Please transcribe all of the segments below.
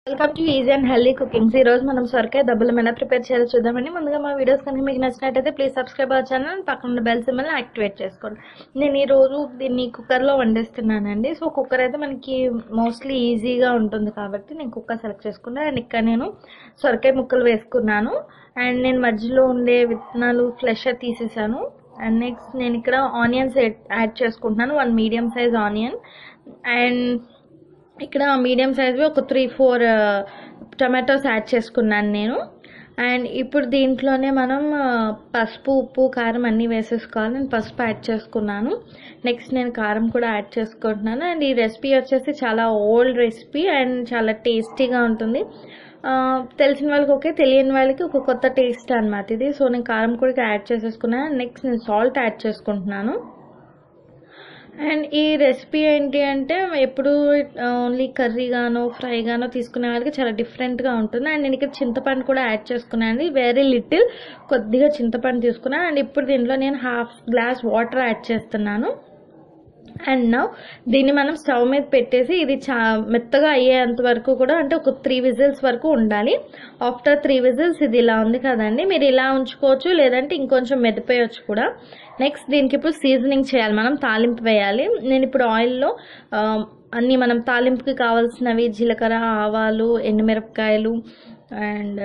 welcome to easy and healthy cookings ఈ రోజు మనం సొరకాయ దెబ్బలు ఎలా ప్రిపేర్ చేయాలో చూద్దామండి ముందుగా మా వీడియోస్ కనుక మీకు నచ్చినట్టయితే ప్లీజ్ సబ్స్క్రైబ్ అవర్ ఛానల్ పక్కన ఉన్న బెల్ సింబల్ యాక్టివేట్ చేసుకోండి నేను ఈ రోజు దీన్ని కుక్కర్లో వండిస్తున్నానండి సో కుక్కర్ అయితే మనకి మోస్ట్లీ ఈజీగా ఉంటుంది కాబట్టి నేను కుక్కర్ సెలెక్ట్ చేసుకున్నాను అండ్ ఇక్కడ నేను సొరకాయ ముక్కలు వేసుకున్నాను అండ్ నేను మధ్యలో ఉండే విత్తనాలు ఫ్లెష్ తీసేసాను అండ్ నెక్స్ట్ నేను ఇక్కడ ఆనియన్స్ యాడ్ చేసుకుంటున్నాను one medium size onion and ఇక్కడ మీడియం సైజ్వి ఒక త్రీ ఫోర్ టమాటోస్ యాడ్ చేసుకున్నాను నేను అండ్ ఇప్పుడు దీంట్లోనే మనం ఆ, పసుపు ఉప్పు కారం అన్నీ వేసేసుకోవాలి నేను పసుపు యాడ్ చేసుకున్నాను నెక్స్ట్ నేను కారం కూడా యాడ్ చేసుకుంటున్నాను అండ్ ఈ రెసిపీ వచ్చేసి చాలా ఓల్డ్ రెసిపీ అండ్ చాలా టేస్టీగా ఉంటుంది ఆ, తెలిసిన వాళ్ళకి ఓకే తెలియని వాళ్ళకి ఒక కొత్త టేస్ట్ అనమాట ఇది సో నేను కారం కూడా యాడ్ చేసేసుకున్నాను నెక్స్ట్ నేను సాల్ట్ యాడ్ చేసుకుంటున్నాను అండ్ ఈ రెసిపీ ఏంటి అంటే ఎప్పుడు ఓన్లీ కర్రీగానో ఫ్రైగానో తీసుకునే వాళ్ళకి చాలా డిఫరెంట్గా ఉంటుంది అండ్ నేను ఇక్కడ చింతపండు కూడా యాడ్ చేసుకున్నాను వెరీ లిటిల్ కొద్దిగా చింతపండు తీసుకున్నాను అండ్ ఇప్పుడు దీంట్లో నేను హాఫ్ గ్లాస్ వాటర్ యాడ్ చేస్తున్నాను అండ్ నౌ దీన్ని మనం స్టవ్ మీద పెట్టేసి ఇది చా మెత్తగా అయ్యేంత వరకు కూడా అంటే ఒక త్రీ విజిల్స్ వరకు ఉండాలి ఆఫ్టర్ త్రీ విజిల్స్ ఇది ఇలా ఉంది కదండి మీరు ఇలా ఉంచుకోవచ్చు లేదంటే ఇంకొంచెం మెదిపోయొచ్చు కూడా నెక్స్ట్ దీనికి ఇప్పుడు సీజనింగ్ చేయాలి మనం తాలింపు వేయాలి నేను ఇప్పుడు ఆయిల్లో ఆ, అన్నీ మనం తాలింపుకి కావాల్సినవి జీలకర్ర ఆవాలు ఎండుమిరపకాయలు అండ్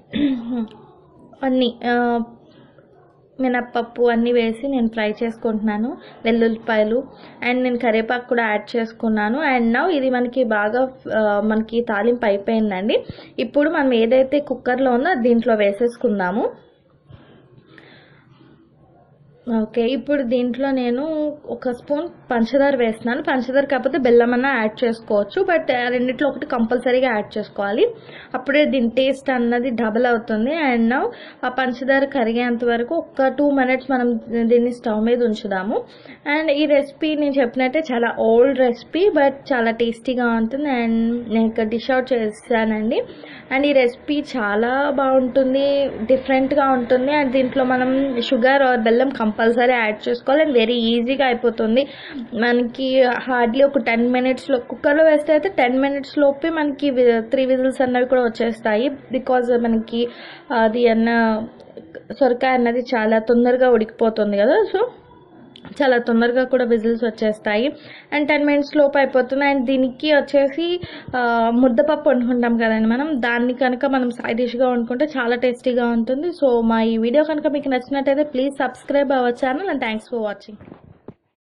అన్నీ ఆ, మినప్పప్పు అన్నీ వేసి నేను ఫ్రై చేసుకుంటున్నాను వెల్లుల్లిపాయలు అండ్ నేను కరివేపాకు కూడా యాడ్ చేసుకున్నాను అండ్ నౌ ఇది మనకి బాగా ఆ, మనకి తాలింపు అయిపోయిందండి ఇప్పుడు మనం ఏదైతే కుక్కర్లో ఉందో అది దీంట్లో వేసేసుకుందాము ఓకే ఇప్పుడు దీంట్లో నేను ఒక స్పూన్ పంచదార వేస్తున్నాను పంచదార కాకపోతే బెల్లం అన్న యాడ్ చేసుకోవచ్చు బట్ రెండిట్లో ఒకటి కంపల్సరీగా యాడ్ చేసుకోవాలి అప్పుడే దీని టేస్ట్ అన్నది డబల్ అవుతుంది అండ్ నౌ ఆ పంచదార కరిగేంత వరకు ఒక టూ మినిట్స్ మనం దీన్ని స్టవ్ మీద ఉంచుదాము అండ్ ఈ రెసిపీ నేను చెప్పినట్టే చాలా ఓల్డ్ రెసిపీ బట్ చాలా టేస్టీగా ఉంటుంది అండ్ నేను ఇక్కడ డిష్ అవుట్ చేశానండి అండ్ ఈ రెసిపీ చాలా బాగుంటుంది డిఫరెంట్గా ఉంటుంది అండ్ దీంట్లో మనం షుగర్ ఆర్ బెల్లం కంపల్సరీ యాడ్ చేసుకోవాలి అండ్ వెరీ ఈజీగా అయిపోతుంది మనకి హార్డ్లీ ఒక టెన్ మినిట్స్లో కుక్కర్లో వేస్తే అయితే టెన్ మినిట్స్ లోపే మనకి త్రీ విజిల్స్ అన్నవి కూడా వచ్చేస్తాయి బికాజ్ మనకి అది అన్న సొరకాయ అన్నది చాలా తొందరగా ఉడికిపోతుంది కదా సో చాలా తొందరగా కూడా విజిల్స్ వచ్చేస్తాయి అండ్ టెన్ మినిట్స్ లోపు అయిపోతుంది అండ్ దీనికి వచ్చేసి ఆ, ముద్దపప్పు వండుకుంటాం కదండి మనం దాన్ని కనుక మనం సైడ్ డిష్గా వండుకుంటే చాలా టేస్టీగా ఉంటుంది సో మా ఈ వీడియో కనుక మీకు నచ్చినట్టయితే please subscribe our channel and thanks for watching